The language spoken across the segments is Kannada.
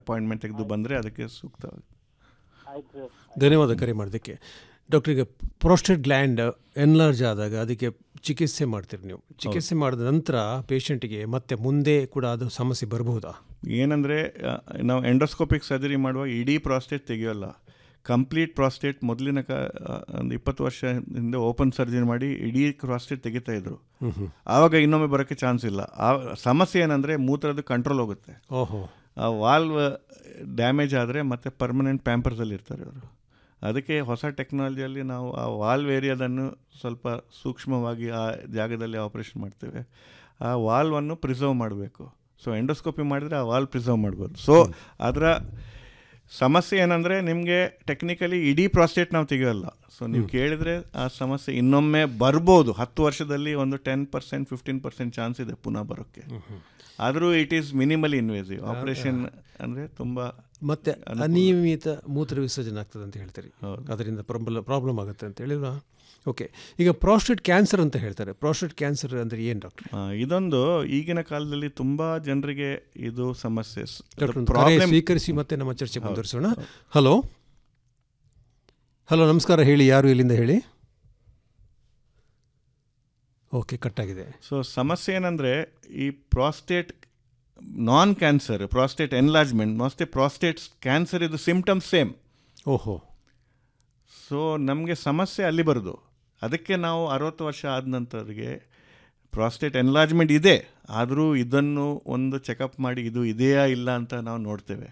ಅಪಾಯಿಂಟ್ಮೆಂಟ್ ತೆಗೆದು ಬಂದರೆ ಅದಕ್ಕೆ ಸೂಕ್ತವಾಗಿ ಆಯ್ತು ಸರ್ ಧನ್ಯವಾದ ಕರೆ ಮಾಡೋದಕ್ಕೆ ಡಾಕ್ಟರ್ ಈಗ ಪ್ರೋಸ್ಟೇಟ್ ಗ್ಲ್ಯಾಂಡ್ ಎನ್ಲಾರ್ಜ್ ಆದಾಗ ಅದಕ್ಕೆ ಚಿಕಿತ್ಸೆ ಮಾಡ್ತೀರಿ ನೀವು ಚಿಕಿತ್ಸೆ ಮಾಡಿದ ನಂತರ ಪೇಷಂಟಿಗೆ ಮತ್ತೆ ಮುಂದೆ ಕೂಡ ಅದು ಸಮಸ್ಯೆ ಬರಬಹುದಾ ಏನಂದರೆ ನಾವು ಎಂಡೋಸ್ಕೋಪಿಕ್ ಸರ್ಜರಿ ಮಾಡುವಾಗ ಇಡೀ ಪ್ರಾಸ್ಟೇಟ್ ತೆಗೆಯೋಲ್ಲ ಕಂಪ್ಲೀಟ್ ಪ್ರಾಸ್ಟೇಟ್ ಮೊದಲಿನ ಕ ಆ, ಒಂದು ಇಪ್ಪತ್ತು ವರ್ಷ ಹಿಂದೆ ಓಪನ್ ಸರ್ಜರಿ ಮಾಡಿ ಇಡೀ ಪ್ರಾಸ್ಟೇಟ್ ತೆಗಿತಾ ಇದ್ರು ಆವಾಗ ಇನ್ನೊಮ್ಮೆ ಬರೋಕ್ಕೆ ಚಾನ್ಸ್ ಇಲ್ಲ ಆ ಸಮಸ್ಯೆ ಏನಂದರೆ ಮೂತ್ರದ ಕಂಟ್ರೋಲ್ ಹೋಗುತ್ತೆ ಓಹೋ ಆ ವಾಲ್ವ್ ಡ್ಯಾಮೇಜ್ ಆದರೆ ಮತ್ತೆ ಪರ್ಮನೆಂಟ್ ಪ್ಯಾಂಪರ್ಸಲ್ಲಿ ಇರ್ತಾರೆ ಅವರು ಅದಕ್ಕೆ ಹೊಸ ಟೆಕ್ನಾಲಜಿಯಲ್ಲಿ ನಾವು ಆ ವಾಲ್ವ್ ಏರಿಯಾದನ್ನು ಸ್ವಲ್ಪ ಸೂಕ್ಷ್ಮವಾಗಿ ಆ ಜಾಗದಲ್ಲಿ ಆಪರೇಷನ್ ಮಾಡ್ತೇವೆ ಆ ವಾಲ್ವನ್ನು ಪ್ರಿಸರ್ವ್ ಮಾಡಬೇಕು ಸೊ ಎಂಡೋಸ್ಕೋಪಿ ಮಾಡಿದರೆ ಆ ವಾಲ್ವ್ ಪ್ರಿಸರ್ವ್ ಮಾಡ್ಬೋದು ಸೊ ಅದರ ಸಮಸ್ಯೆ ಏನಂದರೆ ನಿಮಗೆ ಟೆಕ್ನಿಕಲಿ ಇಡೀ ಪ್ರಾಸ್ಟೇಟ್ ನಾವು ತೆಗೆಯೋಲ್ಲ ಸೊ ನೀವು ಕೇಳಿದರೆ ಆ ಸಮಸ್ಯೆ ಇನ್ನೊಮ್ಮೆ ಬರ್ಬೋದು ಹತ್ತು ವರ್ಷದಲ್ಲಿ ಒಂದು ten percent fifteen percent chance ಇದೆ ಪುನಃ ಬರೋಕ್ಕೆ ಆದರೂ it is minimally invasive operation ಅಂದರೆ ತುಂಬ ಮತ್ತೆ ಅನಿಯಮಿತ ಮೂತ್ರ ವಿಸರ್ಜನೆ ಆಗ್ತದೆ ಅಂತ ಹೇಳ್ತೀರಿ ಅದರಿಂದ ಪ್ರಾಬ್ಲಮ್ ಪ್ರಾಬ್ಲಮ್ ಆಗುತ್ತೆ ಅಂತ ಹೇಳಿಲ್ವಾ ಓಕೆ ಈಗ ಪ್ರಾಸ್ಟೇಟ್ ಕ್ಯಾನ್ಸರ್ ಅಂತ ಹೇಳ್ತಾರೆ ಪ್ರಾಸ್ಟೇಟ್ ಕ್ಯಾನ್ಸರ್ ಅಂದರೆ ಏನು ಡಾಕ್ಟರ್ ಆ, ಇದೊಂದು ಈಗಿನ ಕಾಲದಲ್ಲಿ ತುಂಬ ಜನರಿಗೆ ಇದು ಸಮಸ್ಯೆ ಡಾಕ್ಟರ್ ಒಂದು ಕರೆ ಪ್ರಾಬ್ಲಮ್ ಸ್ವೀಕರಿಸಿ ಮತ್ತೆ ನಮ್ಮ ಚರ್ಚೆ ಮುಂದುವರಿಸೋಣ ಹಲೋ ಹಲೋ ನಮಸ್ಕಾರ ಹೇಳಿ ಯಾರು ಇಲ್ಲಿಂದ ಹೇಳಿ ಓಕೆ ಕಟ್ಟಾಗಿದೆ ಸೊ ಸಮಸ್ಯೆ ಏನಂದರೆ ಈ prostate non cancer prostate enlargement ಮತ್ತೆ ಪ್ರಾಸ್ಟೇಟ್ ಕ್ಯಾನ್ಸರ್ ಇದು ಸಿಂಪ್ಟಮ್ಸ್ ಸೇಮ್ ಓಹೋ ಸೊ ನಮಗೆ ಸಮಸ್ಯೆ ಅಲ್ಲಿ ಬರೋದು ಅದಕ್ಕೆ ನಾವು ಅರವತ್ತು ವರ್ಷ ಆದ ನಂತರಗೆ ಪ್ರಾಸ್ಟೇಟ್ ಎನ್ಲಾರ್ಜ್ಮೆಂಟ್ ಇದೆ ಆದರೂ ಇದನ್ನು ಒಂದು ಚೆಕಪ್ ಮಾಡಿ ಇದು ಇದೆಯಾ ಇಲ್ಲ ಅಂತ ನಾವು ನೋಡ್ತೇವೆ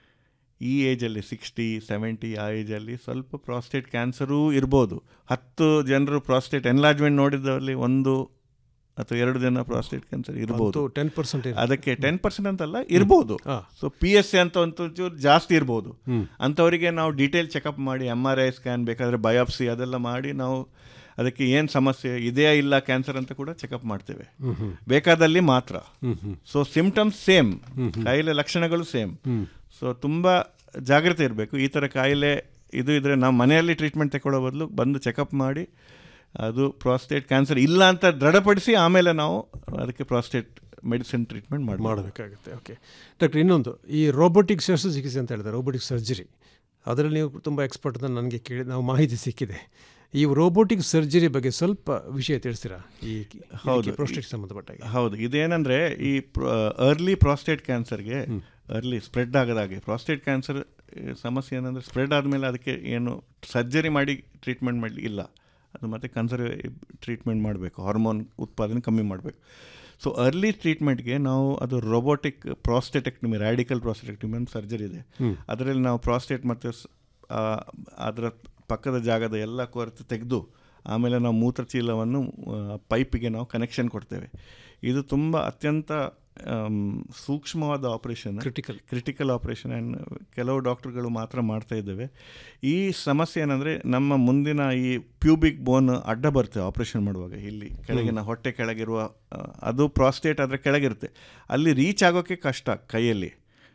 ಈ ಏಜಲ್ಲಿ ಸಿಕ್ಸ್ಟಿ ಸೆವೆಂಟಿ ಆ ಏಜಲ್ಲಿ ಸ್ವಲ್ಪ ಪ್ರಾಸ್ಟೇಟ್ ಕ್ಯಾನ್ಸರೂ ಇರ್ಬೋದು ಹತ್ತು ಜನರು ಪ್ರಾಸ್ಟೇಟ್ ಎನ್ಲಾರ್ಜ್ಮೆಂಟ್ ನೋಡಿದಲ್ಲಿ ಒಂದು ಅಥವಾ ಎರಡು ಜನ ಪ್ರಾಸ್ಟೇಟ್ ಕ್ಯಾನ್ಸರ್ ಇರ್ಬೋದು ಟೆನ್ ಪರ್ಸೆಂಟ್ ಅದಕ್ಕೆ ಟೆನ್ ಪರ್ಸೆಂಟ್ ಅಂತಲ್ಲ ಇರ್ಬೋದು ಹಾ. ಸೊ ಪಿ ಎಸ್ ಸಿ ಅಂತ ಒಂಚೂರು ಜಾಸ್ತಿ ಇರ್ಬೋದು ಅಂಥವರಿಗೆ ನಾವು detail checkup M R I ಐ ಸ್ಕ್ಯಾನ್ ಬೇಕಾದರೆ ಬಯಾಪ್ಸಿ ಅದೆಲ್ಲ ಮಾಡಿ ನಾವು ಅದಕ್ಕೆ ಏನು ಸಮಸ್ಯೆ ಇದೆಯಾ ಇಲ್ಲ ಕ್ಯಾನ್ಸರ್ ಅಂತ ಕೂಡ ಚೆಕಪ್ ಮಾಡ್ತೇವೆ ಬೇಕಾದಲ್ಲಿ ಮಾತ್ರ ಸೊ ಸಿಂಪ್ಟಮ್ಸ್ ಸೇಮ್ ಕಾಯಿಲೆ ಲಕ್ಷಣಗಳು ಸೇಮ್ ಸೊ ತುಂಬ ಜಾಗ್ರತೆ ಇರಬೇಕು ಈ ಥರ ಕಾಯಿಲೆ ಇದು ಇದ್ರೆ ನಾವು ಮನೆಯಲ್ಲಿ ಟ್ರೀಟ್ಮೆಂಟ್ ತಗೊಳ್ಳೋ ಬದಲು ಬಂದು ಚೆಕಪ್ ಮಾಡಿ ಅದು ಪ್ರಾಸ್ಟೇಟ್ ಕ್ಯಾನ್ಸರ್ ಇಲ್ಲ ಅಂತ ದೃಢಪಡಿಸಿ ಆಮೇಲೆ ನಾವು ಅದಕ್ಕೆ ಪ್ರಾಸ್ಟೇಟ್ ಮೆಡಿಸಿನ್ ಟ್ರೀಟ್ಮೆಂಟ್ ಮಾಡಿ ಮಾಡಬೇಕಾಗುತ್ತೆ ಓಕೆ ಡಾಕ್ಟರ್ ಇನ್ನೊಂದು ಈ ರೋಬೋಟಿಕ್ ಶಸ್ತ್ರಚಿಕಿತ್ಸೆ ಅಂತ ಹೇಳಿದ್ರೆ ರೋಬೋಟಿಕ್ ಸರ್ಜರಿ ಅದರಲ್ಲಿ ನೀವು ತುಂಬ ಎಕ್ಸ್ಪರ್ಟ್ ಅಂತ ನನಗೆ ಕೇಳಿ ನಾವು ಮಾಹಿತಿ ಸಿಕ್ಕಿದೆ ಈ ರೋಬೋಟಿಕ್ ಸರ್ಜರಿ ಬಗ್ಗೆ ಸ್ವಲ್ಪ ವಿಷಯ ತಿಳಿಸ್ತೀರಾ ಈ ಹೌದು. ಪ್ರೋಸ್ಟೇಟ್ ಸಂಬಂಧಪಟ್ಟಾಗೆ ಹೌದು ಇದೇನಂದರೆ ಈ ಅರ್ಲಿ ಪ್ರಾಸ್ಟೇಟ್ ಕ್ಯಾನ್ಸರ್ಗೆ ಅರ್ಲಿ ಸ್ಪ್ರೆಡ್ ಆಗದಾಗೆ ಪ್ರಾಸ್ಟೇಟ್ ಕ್ಯಾನ್ಸರ್ ಸಮಸ್ಯೆ ಏನಂದರೆ ಸ್ಪ್ರೆಡ್ ಆದಮೇಲೆ ಅದಕ್ಕೆ ಏನು ಸರ್ಜರಿ ಮಾಡಿ ಟ್ರೀಟ್ಮೆಂಟ್ ಮಾಡಲಿ ಇಲ್ಲ ಅದು ಮತ್ತೆ ಕನ್ಸರ್ವ್ ಟ್ರೀಟ್ಮೆಂಟ್ ಮಾಡಬೇಕು ಹಾರ್ಮೋನ್ ಉತ್ಪಾದನೆ ಕಮ್ಮಿ ಮಾಡಬೇಕು ಸೊ ಅರ್ಲಿ ಟ್ರೀಟ್ಮೆಂಟ್ಗೆ ನಾವು ಅದು ರೋಬೋಟಿಕ್ ಪ್ರಾಸ್ಟೆಟೆಕ್ಟಮಿ ರ್ಯಾಡಿಕಲ್ ಪ್ರಾಸ್ಟೆಟೆಕ್ಟಮಿ ಅಂತ ಸರ್ಜರಿ ಇದೆ ಅದರಲ್ಲಿ ನಾವು ಪ್ರಾಸ್ಟೇಟ್ ಮತ್ತು ಸ್- ಆ, ಅದರ ಪಕ್ಕದ ಜಾಗದ ಎಲ್ಲ ಕೊರತೆ ತೆಗೆದು ಆಮೇಲೆ ನಾವು ಮೂತ್ರಚೀಲವನ್ನು ಪೈಪಿಗೆ ನಾವು ಕನೆಕ್ಷನ್ ಕೊಡ್ತೇವೆ ಇದು ತುಂಬ ಅತ್ಯಂತ ಆಮ್, ಸೂಕ್ಷ್ಮವಾದ operation critical critical operation and ಕೆಲವು ಡಾಕ್ಟರ್ಗಳು ಮಾತ್ರ ಮಾಡ್ತಾ ಇದ್ದೇವೆ ಈ ಸಮಸ್ಯೆ ಏನಂದರೆ ನಮ್ಮ ಮುಂದಿನ ಈ ಪ್ಯೂಬಿಕ್ ಬೋನ್ ಅಡ್ಡ ಬರ್ತೇವೆ ಆಪರೇಷನ್ ಮಾಡುವಾಗ ಇಲ್ಲಿ ಕೆಳಗಿನ ಹೊಟ್ಟೆ ಕೆಳಗಿರುವ ಆ, ಅದು ಪ್ರಾಸ್ಟೇಟ್ ಅದರ ಕೆಳಗಿರುತ್ತೆ ಅಲ್ಲಿ ರೀಚ್ ಆಗೋಕ್ಕೆ ಕಷ್ಟ ಕೈಯಲ್ಲಿ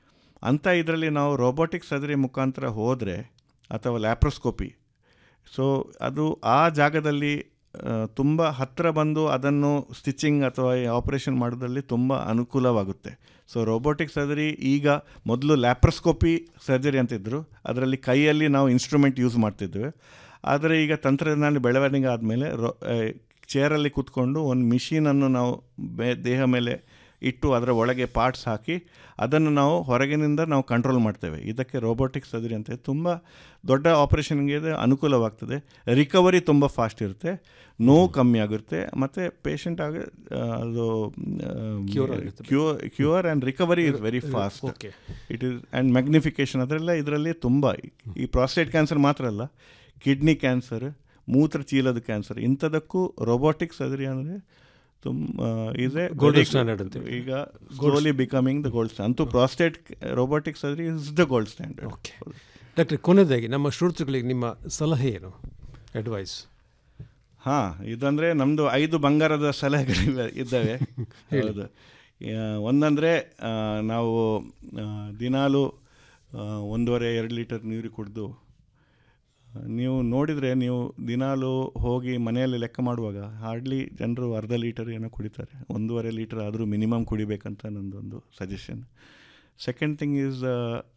ಅಂಥ ಇದರಲ್ಲಿ ನಾವು ರೋಬೋಟಿಕ್ ಸರ್ಜರಿ ಮುಖಾಂತರ ಹೋದರೆ ಅಥವಾ ಲ್ಯಾಪ್ರೋಸ್ಕೋಪಿ ಸೊ ಅದು ಆ ಜಾಗದಲ್ಲಿ ತುಂಬ ಹತ್ತಿರ ಬಂದು ಅದನ್ನು ಸ್ಟಿಚಿಂಗ್ ಅಥವಾ ಆಪರೇಷನ್ ಮಾಡೋದ್ರಲ್ಲಿ ತುಂಬ ಅನುಕೂಲವಾಗುತ್ತೆ ಸೊ ರೋಬೋಟಿಕ್ ಸರ್ಜರಿ ಈಗ ಮೊದಲು ಲ್ಯಾಪ್ರೋಸ್ಕೋಪಿ ಸರ್ಜರಿ ಅಂತಿದ್ರು ಅದರಲ್ಲಿ ಕೈಯಲ್ಲಿ ನಾವು ಇನ್ಸ್ಟ್ರೂಮೆಂಟ್ ಯೂಸ್ ಮಾಡ್ತಿದ್ವಿ ಆದರೆ ಈಗ ತಂತ್ರಜ್ಞಾನ ಬೆಳವಣಿಗೆ ಆದಮೇಲೆ ರೋ ಚೇರಲ್ಲಿ ಕೂತ್ಕೊಂಡು ಒಂದು ಮಿಷಿನನ್ನು ನಾವು ಬೇ ದೇಹ ಮೇಲೆ ಇಟ್ಟು ಅದರ ಒಳಗೆ ಪಾರ್ಟ್ಸ್ ಹಾಕಿ ಅದನ್ನು ನಾವು ಹೊರಗಿನಿಂದ ನಾವು ಕಂಟ್ರೋಲ್ ಮಾಡ್ತೇವೆ ಇದಕ್ಕೆ ರೋಬೋಟಿಕ್ ಸರ್ಜರಿ ಅಂತ ತುಂಬ ದೊಡ್ಡ ಆಪರೇಷನ್ಗೆ ಇದು ಅನುಕೂಲವಾಗ್ತದೆ ರಿಕವರಿ ತುಂಬ ಫಾಸ್ಟ್ ಇರುತ್ತೆ ನೋವು ಕಮ್ಮಿ ಆಗುತ್ತೆ ಮತ್ತು ಪೇಷಂಟ್ ಆಗ ಆ, ಅದು Cure ಆಗುತ್ತೆ. Cure cure and recovery is very fast okay it is and magnification ಅದರೆಲ್ಲ ಇದರಲ್ಲಿ ತುಂಬ ಈ ಪ್ರಾಸ್ಟೇಟ್ ಕ್ಯಾನ್ಸರ್ ಮಾತ್ರ ಅಲ್ಲ ಕಿಡ್ನಿ ಕ್ಯಾನ್ಸರ್ ಮೂತ್ರಚೀಲದ ಕ್ಯಾನ್ಸರ್ ಇಂಥದಕ್ಕೂ ರೋಬೋಟಿಕ್ ಸರ್ಜರಿ ಅಂದರೆ ತುಂಬ ಇದೆ Golden standard ಅಂತೀವಿ. ಈಗ ಸ್ಲೋಲಿ ಬಿಕಮಿಂಗ್ ದ ಗೋಲ್ಡ್ ಅಂತೂ prostate robotic surgery is the gold standard okay ಡಾಕ್ಟ್ರೆ ಕೊನೆಯದಾಗಿ ನಮ್ಮ ಶ್ರೋತೃಗಳಿಗೆ ನಿಮ್ಮ ಸಲಹೆ ಏನು ಅಡ್ವೈಸ್ ಹಾಂ ಇದಂದರೆ ನಮ್ಮದು ಐದು ಬಂಗಾರದ ಸಲಹೆಗಳಿವೆ ಇದ್ದಾವೆ ಹೌದು ಆ, ಒಂದಂದರೆ ಆ, ನಾವು ಆ, ದಿನಾಲು ಆ, ಒಂದೂವರೆ ಎರಡು ಲೀಟರ್ ನೀರು ಕುಡಿದು ಆ, ನೀವು ನೋಡಿದರೆ ನೀವು ದಿನಾಲು ಹೋಗಿ ಮನೆಯಲ್ಲಿ ಲೆಕ್ಕ ಮಾಡುವಾಗ ಹಾರ್ಡ್ಲಿ ಜನರು ಅರ್ಧ ಲೀಟರ್ ಏನೋ ಕುಡಿತಾರೆ ಒಂದೂವರೆ ಲೀಟರ್ ಆದರೂ ಮಿನಿಮಮ್ ಕುಡಿಬೇಕಂತ ನನ್ನದೊಂದು ಸಜೆಷನ್ ಸೆಕೆಂಡ್ ಥಿಂಗ್ ಈಸ್